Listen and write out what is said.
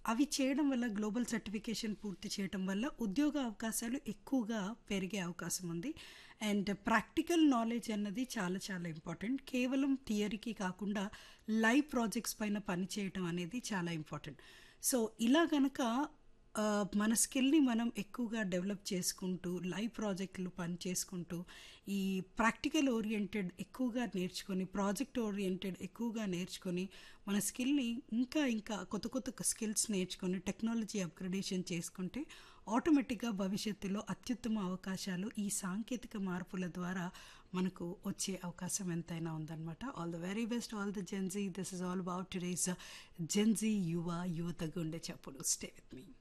అవి చేయడం వల్ల గ్లోబల్ సర్టిఫికేషన్ పూర్తి చేయడం వల్ల ఉద్యోగ అవకాశాలు ఎక్కువగా పెరిగే అవకాశం ఉంది అండ్ ప్రాక్టికల్ నాలెడ్జ్ అన్నది చాలా చాలా ఇంపార్టెంట్ కేవలం థియరీకి కాకుండా లైవ్ ప్రాజెక్ట్స్ పైన పని చేయడం అనేది చాలా ఇంపార్టెంట్ సో ఇలా గనక ఆ, మన స్కిల్ని మనం ఎక్కువగా డెవలప్ చేసుకుంటూ లైవ్ ప్రాజెక్టులు పని చేసుకుంటూ ఈ ప్రాక్టికల్ ఓరియంటెడ్ ఎక్కువగా నేర్చుకొని ప్రాజెక్ట్ ఓరియంటెడ్ ఎక్కువగా నేర్చుకొని మన స్కిల్ని ఇంకా ఇంకా కొత్త కొత్త స్కిల్స్ నేర్చుకొని టెక్నాలజీ అప్గ్రేడేషన్ చేసుకుంటే ఆటోమేటిక్గా భవిష్యత్తులో అత్యుత్తమ అవకాశాలు ఈ సాంకేతిక మార్పుల ద్వారా మనకు వచ్చే అవకాశం ఎంతైనా ఉందన్నమాట all the very best all the gen Z this is all about today's gen Z యువ యువత గుండె చప్పుడు స్టే విత్ మీ